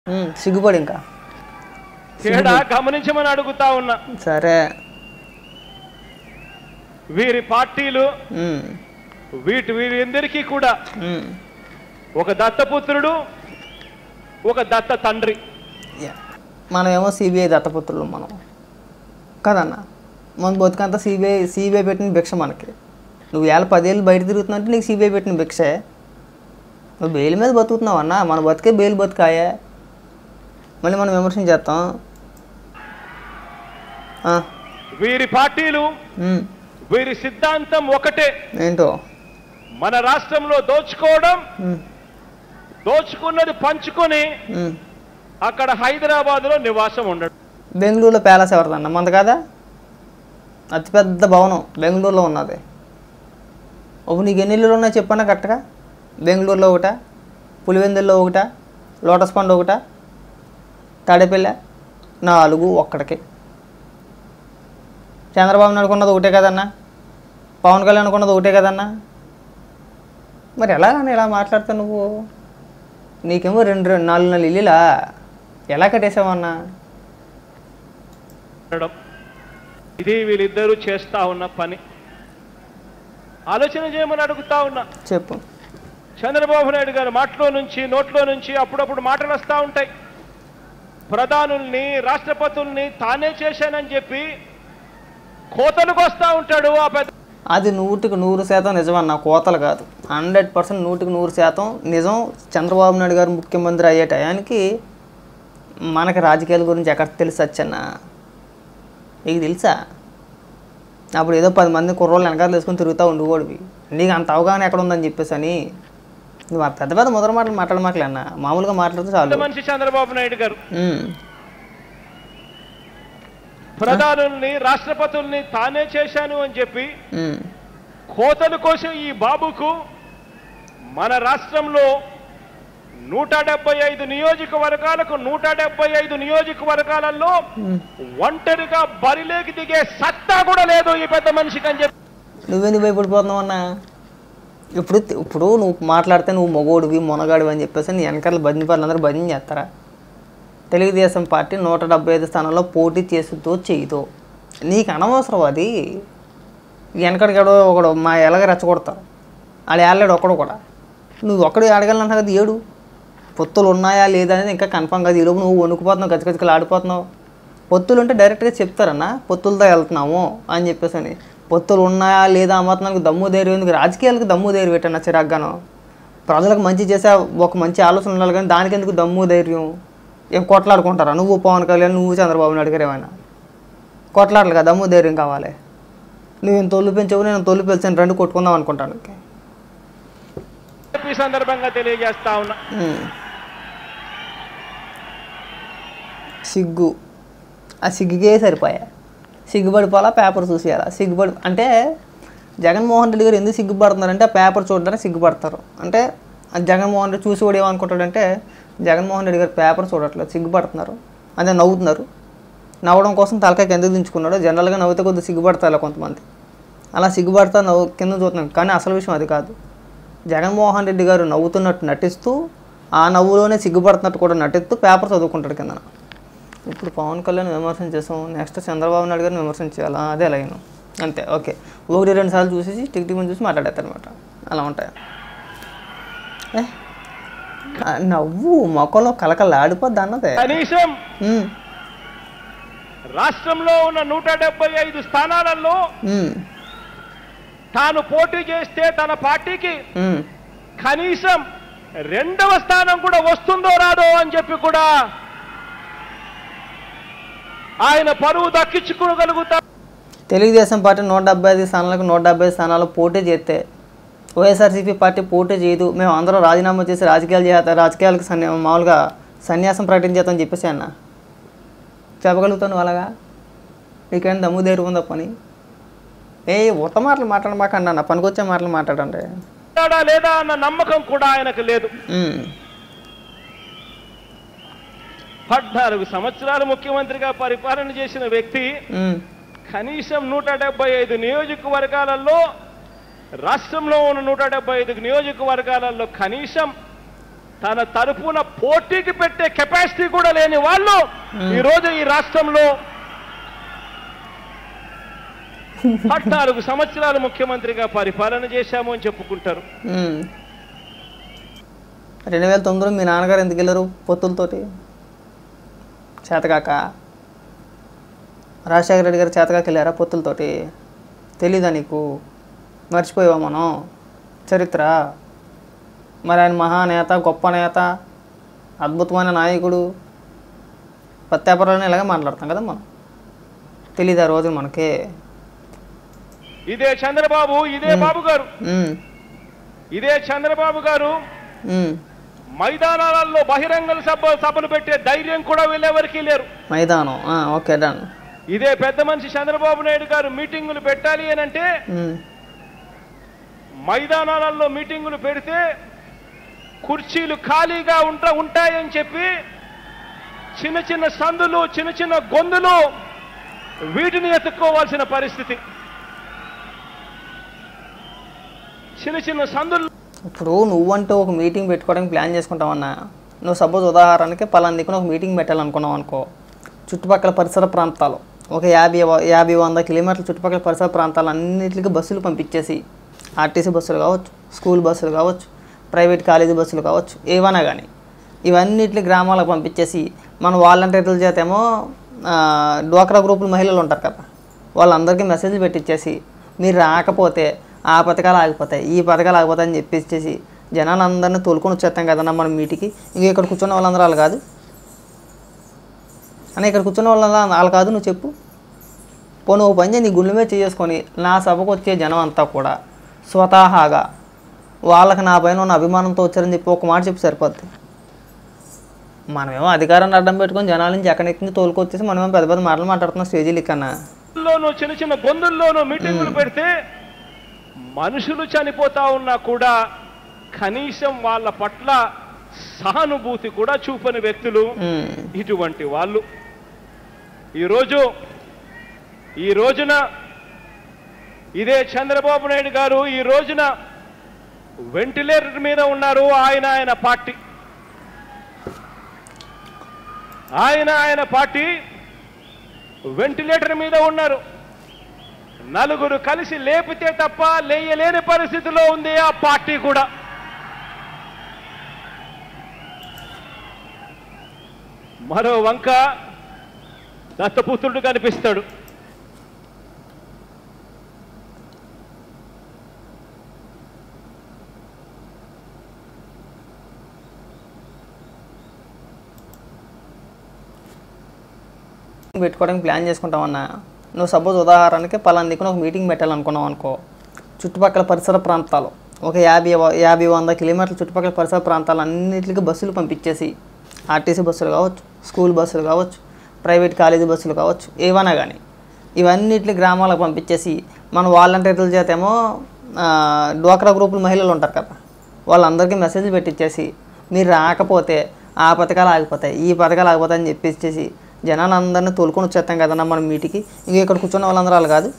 ఉమ్, సిగ్గుపడి ఇంకా తేడా గమనించమని అడుగుతా ఉన్నా సరే వీరి పార్టీలు ఉమ్, వీటి వీరందరికీ కూడా ఉమ్, ఒక దత్తపుత్రుడు ఒక దత్త తండ్రి యా. మనమేమో సిబిఐ దత్తపుత్రులు మనం కదన్నా మన బతుకంతా సిబిఐ సిబిఐ పెట్టిన భిక్ష మనకి నువ్వు ఏళ్ళ పదేళ్ళు బయట తిరుగుతున్నావు అంటే నీకు సిబిఐ పెట్టిన భిక్షే నువ్వు బెయిల్ మీద బతుకుతున్నావు అన్న మన బతికే బెయిల్ బతుకాయే మళ్ళీ మనం విమర్శన చేస్తాం ఆ, వీరి పార్టీలు ఉమ్, వీరి సిద్ధాంతం ఒకటే ఏంటో మన రాష్ట్రంలో దోచుకోవడం ఉమ్, దోచుకున్నది పంచుకొని ఉమ్. అక్కడ హైదరాబాద్ లో నివాసం ఉండడం బెంగళూరులో ప్యాలెస్ ఎవరిదన్న మంద కాదా అతిపెద్ద భవనం బెంగళూరులో ఉన్నది ఇప్పుడు నీకు ఎన్ని ఇల్లులు ఉన్నాయో చెప్పన్నా కరెక్ట్గా బెంగళూరులో ఒకట పులివెందుల్లో ఒకట లోటస్ పండు ఒకట తాడేపల్లె నాలుగు ఒక్కడికి చంద్రబాబు నాయుడు కొన్నది ఒకటే కదన్నా పవన్ కళ్యాణ్ కొన్నది ఒకటే కదన్నా మరి ఎలాగన్నా ఇలా మాట్లాడుతావు నువ్వు నీకేమో రెండు రెండు నాలుగు నాలుగు ఇల్లులా ఎలా కట్టేసావన్నా ఉండడం ఇది వీళ్ళిద్దరూ చేస్తా ఉన్న పని ఆలోచన చేయమని అడుగుతా ఉన్నా చెప్పు చంద్రబాబు నాయుడు గారి మాటలో నుంచి నోట్లో నుంచి అప్పుడప్పుడు మాటలు వస్తూ ఉంటాయి ప్రధానుల్ని రాష్ట్రపతుల్ని తానే చేశానని చెప్పి కోతలకు వస్తూ ఉంటాడు ఆ పెద్ద అది నూటికి నూరు శాతం నిజమన్న కోతలు కాదు హండ్రెడ్ పర్సెంట్ నూటికి నూరు శాతం నిజం చంద్రబాబు నాయుడు గారు ముఖ్యమంత్రి అయ్యే టయానికి మనకి రాజకీయాల గురించి ఎక్కడ తెలుసు వచ్చన్న నీకు తెలుసా అప్పుడు ఏదో పది మంది కుర్రోళ్ళు వెనకాల తీసుకొని తిరుగుతూ ఉండేవాడివి నీకు అంత అవగాహన ఎక్కడ ఉందని చెప్పేసి అని నువ్వు ఆ పెద్ద పెద్ద మొదటి మాటలు మాట్లాడమాకలే అన్న మామూలుగా మాట్లాడితే చాలు మనిషి చంద్రబాబు నాయుడు గారు ఉమ్, ప్రధానుల్ని రాష్ట్రపతుల్ని తానే చేశాను అని చెప్పి ఉమ్, కోతల కోసం ఈ బాబుకు మన రాష్ట్రంలో నూట డెబ్బై ఐదు నియోజకవర్గాలకు నూట డెబ్బై ఐదు నియోజకవర్గాలలో ఉమ్. ఒంటరిగా బరిలేకి దిగే సత్తా కూడా లేదు ఈ పెద్ద మనిషికి అని చెప్పి నువ్వెందుకు భయపడిపోతున్నావు అన్న ఇప్పుడు ఇప్పుడు నువ్వు మాట్లాడితే నువ్వు మొగోడివి మొనగాడివి అని చెప్పేసి నీ వెనకాల భజన పనులు అందరూ భజన చేస్తారా తెలుగుదేశం పార్టీ నూట డెబ్బై ఐదు స్థానాల్లో పోటీ చేస్తుందో చేయదో నీకు అనవసరం అది వెనకడికాడో ఒకడు మా ఎలాగ రెచ్చగొడతారు ఆడు ఏళ్ళాడు ఒక్కడు కూడా నువ్వు ఒక్కడు అడగాలంటున్నా కదా ఏడు పొత్తులు ఉన్నాయా లేదా అనేది ఇంకా కన్ఫామ్ కాదు ఈలోపు నువ్వు వణుకుపోతున్నావు గజగజకలు ఆడిపోతున్నావు పొత్తులు ఉంటే డైరెక్ట్గా చెప్తారన్న పొత్తులతో వెళ్తున్నాము అని చెప్పేసి అని పొత్తులు ఉన్నాయా లేదా అమ్మతున్నానికి దమ్ము ధైర్యం ఎందుకు రాజకీయాలకు దమ్ము ధైర్యం పెట్టన్నా చిరాగ్గాను ప్రజలకు మంచి చేసే ఒక మంచి ఆలోచన ఉండాలి కానీ దానికి ఎందుకు దమ్ము ధైర్యం ఏం కొట్లాడుకుంటారా నువ్వు పవన్ కళ్యాణ్ నువ్వు చంద్రబాబు నాయుడు గారు ఏమైనా కొట్లాడలు కదా దమ్ము ధైర్యం కావాలి నువ్వు తొలి పెంచవు నేను తొలి పెంచాను రెండు కొట్టుకుందాం అనుకుంటాను ఈ సందర్భంగా తెలియజేస్తా ఉన్నా ఉమ్. సిగ్గు ఆ సిగ్గుకే సరిపోయా సిగ్గుపడిపోవాలా పేపర్ చూసేయాలా సిగ్గుపడి అంటే జగన్మోహన్ రెడ్డి గారు ఎందుకు సిగ్గుపడుతున్నారంటే ఆ పేపర్ చూడడానికి సిగ్గుపడతారు అంటే ఆ జగన్మోహన్ రెడ్డి చూసి కూడా ఏమనుకుంటాడంటే జగన్మోహన్ రెడ్డి గారు పేపర్ చూడట్లేదు సిగ్గుపడుతున్నారు అంటే నవ్వుతున్నారు నవ్వడం కోసం తలకాయకి ఎందుకు దించుకున్నాడు జనరల్గా నవ్వుతే కొద్దిగా సిగ్గుపడతారు కొంతమంది అలా సిగ్గుపడతా నవ్వు కింద చూస్తున్నాం కానీ అసలు విషయం అది కాదు జగన్మోహన్ రెడ్డి గారు నవ్వుతున్నట్టు నటిస్తూ ఆ నవ్వులోనే సిగ్గుపడుతున్నట్టు కూడా నటిస్తూ పేపర్ చదువుకుంటాడు కిందన ఇప్పుడు పవన్ కళ్యాణ్ విమర్శన చేసాం నెక్స్ట్ చంద్రబాబు నాయుడు గారిని విమర్శన చేయాలి ఆ, అదే లైన్ అంతే ఓకే ఒకటి రెండు సార్లు చూసేసి టిక్ టిక్ చూసి మాట్లాడేస్తారు అనమాట అలా ఉంటాయి ఏ, ఆ నవ్వు మొక్కలో కలకలాడిపోద్ది అన్నదే కనీసం ఉమ్, రాష్ట్రంలో ఉన్న నూట డెబ్బై ఐదు స్థానాలలో ఉమ్, తాను పోటీ చేస్తే తన పార్టీకి ఉమ్. కనీసం రెండవ స్థానం కూడా వస్తుందో రాదో అని చెప్పి కూడా ఆయన పరువు దక్కించుకోగలుగుతా తెలుగుదేశం పార్టీ నూట డెబ్బై ఐదు స్థానాలకు నూట డెబ్బై ఐదు స్థానాలు పోటీ చేస్తే వైఎస్ఆర్సీపీ పార్టీ పోటీ చేయదు మేము అందరం రాజీనామా చేసి రాజకీయాలు చేస్తా రాజకీయాలకు సన్యా మామూలుగా సన్యాసం ప్రకటించేద్దామని చెప్పేసి అన్న చెప్పగలుగుతాను అలాగా నీకేం దమ్ము ధైర్యం ఉందా పని ఏ ఉత్త మాటలు మాట్లాడమాకండి అన్న పనికొచ్చే మాటలు మాట్లాడండి ఉంటాడా లేదా అన్న నమ్మకం కూడా ఆయనకు లేదు ఉమ్, పద్నాలుగు సంవత్సరాలు ముఖ్యమంత్రిగా పరిపాలన చేసిన వ్యక్తి ఉమ్, కనీసం నూట డెబ్బై ఐదు నియోజకవర్గాలలో రాష్ట్రంలో ఉన్న నూట డెబ్బై ఐదు నియోజకవర్గాలలో కనీసం తన తరపున పోటీకి పెట్టే కెపాసిటీ కూడా లేని వాళ్ళు ఈరోజు ఈ రాష్ట్రంలో పద్నాలుగు సంవత్సరాలు ముఖ్యమంత్రిగా పరిపాలన చేశాము అని చెప్పుకుంటారు ఉమ్. రెండు వేల తొమ్మిదిలో మీ నాన్నగారు ఎందుకు వెళ్ళారు పొత్తులతోటి చేతకాక రాజశేఖర రెడ్డి గారు చేతకాక వెళ్ళారా పొత్తులతోటి తెలీదా నీకు మర్చిపోయావా మనం చరిత్ర మరి ఆయన మహానేత గొప్ప నేత అద్భుతమైన నాయకుడు పత్యాపరాలను ఇలాగే మాట్లాడతాం కదా మనం తెలీదా రోజు మనకి ఇదే చంద్రబాబు ఇదే బాబు గారు ఉమ్, ఇదే చంద్రబాబు గారు ఉమ్. మైదానాలలో బహిరంగ సభ సభలు పెట్టే ధైర్యం కూడా వీళ్ళెవరికీ లేరు మైదానం ఆ, ఓకే డన్ ఇదే పెద్ద మనిషి చంద్రబాబు నాయుడు గారు మీటింగులు పెట్టాలి అని అంటే ఉమ్, మైదానాలలో మీటింగులు పెడితే కుర్చీలు ఖాళీగా ఉంట ఉంటాయని చెప్పి చిన్న చిన్న సందులు చిన్న చిన్న గొంతులు వీటిని ఎత్తుక్కోవాల్సిన పరిస్థితి చిన్న చిన్న సందులు ఇప్పుడు నువ్వంటూ ఒక మీటింగ్ పెట్టుకోవడానికి ప్లాన్ చేసుకుంటావన్నా నువ్వు సపోజ్ ఉదాహరణకి పలానా దిక్కున ఒక మీటింగ్ పెట్టాలనుకున్నావు అనుకో చుట్టుపక్కల పరిసర ప్రాంతాలు ఒక యాభై వ- యాభై వంద కిలోమీటర్ల చుట్టుపక్కల పరిసర ప్రాంతాలు అన్నిటికీ బస్సులు పంపించేసి ఆర్టీసీ బస్సులు కావచ్చు స్కూల్ బస్సులు కావచ్చు ప్రైవేట్ కాలేజీ బస్సులు కావచ్చు ఏవైనా కానీ ఇవన్నిటిని గ్రామాలకు పంపించేసి మన వాలంటీర్ల చేత ఏమో ఆ, డ్వాక్రా గ్రూపుల మహిళలు ఉంటారు కదా వాళ్ళందరికీ మెసేజ్ పెట్టించేసి మీరు రాకపోతే ఆ పథకాలు ఆగిపోతాయి ఈ పథకాలు ఆగిపోతాయి అని చెప్పేసి జనాలు అందరినీ తోలుకొని వచ్చేస్తాం కదన్నా మనం మీటికి ఇంక ఇక్కడ కూర్చున్న వాళ్ళందరూ వాళ్ళు కాదు అని ఇక్కడ కూర్చున్న వాళ్ళందరూ వాళ్ళు కాదు నువ్వు చెప్పు పోను ఓ పని చేయి, నీ గుండె మీద చేసుకొని నా సభకు వచ్చే జనం అంతా కూడా స్వతహాగా వాళ్ళకి నా పైన ఉన్న అభిమానంతో వచ్చారని చెప్పి ఒక మాట చెప్పి సరిపోద్ది మనమేమో అధికారాన్ని అడ్డం పెట్టుకొని జనాల నుంచి ఎక్కడెక్కింది తోలుకొచ్చేసి మనమేమో పెద్ద పెద్ద మాటలు మాట్లాడుతున్నాం స్టేజీలు కన్నా లోను చిన్న చిన్న గొంతుల్లోనూ మీటింగులు పెడితే మనుషులు చనిపోతా ఉన్నా కూడా కనీసం వాళ్ళ పట్ల సహానుభూతి కూడా చూపని వ్యక్తులు ఉమ్, ఇటువంటి వాళ్ళు ఈరోజు ఈ రోజున ఇదే చంద్రబాబు నాయుడు గారు ఈ రోజున వెంటిలేటర్ మీద ఉన్నారు ఆయన ఆయన పార్టీ ఆయన ఆయన పార్టీ వెంటిలేటర్ మీద ఉన్నారు నలుగురు కలిసి లేపితే తప్ప లేయలేని పరిస్థితిలో ఉంది ఆ పార్టీ కూడా మరో వంక దత్తపుత్రుడు కనిపిస్తాడు పెట్టుకోవడానికి ప్లాన్ చేసుకుంటామన్నా నువ్వు సపోజ్ ఉదాహరణకి పలానా దిక్కున ఒక మీటింగ్ పెట్టాలనుకున్నావు అనుకో చుట్టుపక్కల పరిసర ప్రాంతాలు ఒక యాభై వ- యాభై వంద కిలోమీటర్ల చుట్టుపక్కల పరిసర ప్రాంతాలు అన్నిటికీ బస్సులు పంపించేసి ఆర్టీసీ బస్సులు కావచ్చు స్కూల్ బస్సులు కావచ్చు ప్రైవేట్ కాలేజీ బస్సులు కావచ్చు ఏవైనా కానీ ఇవన్నిటిని గ్రామాలకు పంపించేసి మన వాలంటీర్ల చేత ఏమో ఆ, డ్వాక్రా గ్రూపుల మహిళలు ఉంటారు కదా వాళ్ళందరికీ మెసేజ్ పెట్టించేసి మీరు రాకపోతే ఆ పథకాలు ఆగిపోతాయి ఈ పథకాలు ఆగిపోతాయి అని చెప్పేసి జనాలు అందరినీ తోలుకొని వచ్చేస్తాం కదన్నా మనం మీటికి ఇంక ఇక్కడ కూర్చున్న వాళ్ళందరూ వాళ్ళు కాదు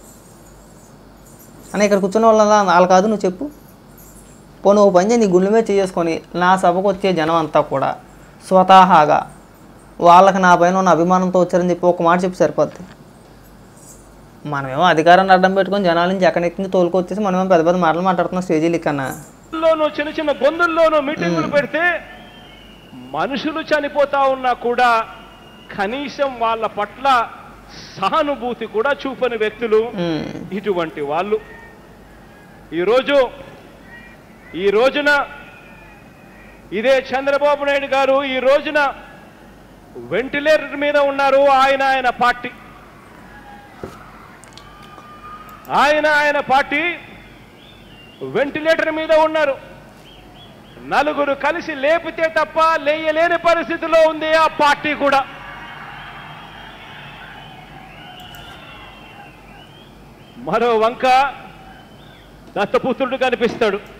అని ఇక్కడ కూర్చున్న వాళ్ళందరూ వాళ్ళు కాదు నువ్వు చెప్పు పోను ఓ పని చేయి, నీ గుండె మీద చేసుకొని నా సభకు వచ్చే జనం అంతా కూడా స్వతహాగా వాళ్ళకి నా పైన ఉన్న అభిమానంతో వచ్చారని చెప్పి ఒక మాట చెప్పి సరిపోద్ది మనమేమో అధికారాన్ని అడ్డం పెట్టుకొని జనాల నుంచి ఎక్కడెక్కింది తోలుకొచ్చేసి మనమేమో పెద్ద పెద్ద మాటలు మాట్లాడుతున్నాం స్టేజీలు కన్నా లోను చిన్న చిన్న గొంతుల్లోనూ మీటింగులు పెడితే మనుషులు చనిపోతా ఉన్నా కూడా కనీసం వాళ్ళ పట్ల సహానుభూతి కూడా చూపని వ్యక్తులు ఉమ్, ఇటువంటి వాళ్ళు ఈరోజు ఈ రోజున ఇదే చంద్రబాబు నాయుడు గారు ఈ రోజున వెంటిలేటర్ మీద ఉన్నారు ఆయన ఆయన పార్టీ ఆయన ఆయన పార్టీ వెంటిలేటర్ మీద ఉన్నారు నలుగురు కలిసి లేపితే తప్ప లేయలేని పరిస్థితిలో ఉంది ఆ పార్టీ కూడా మరో వంక దత్తపుత్రుడు కనిపిస్తాడు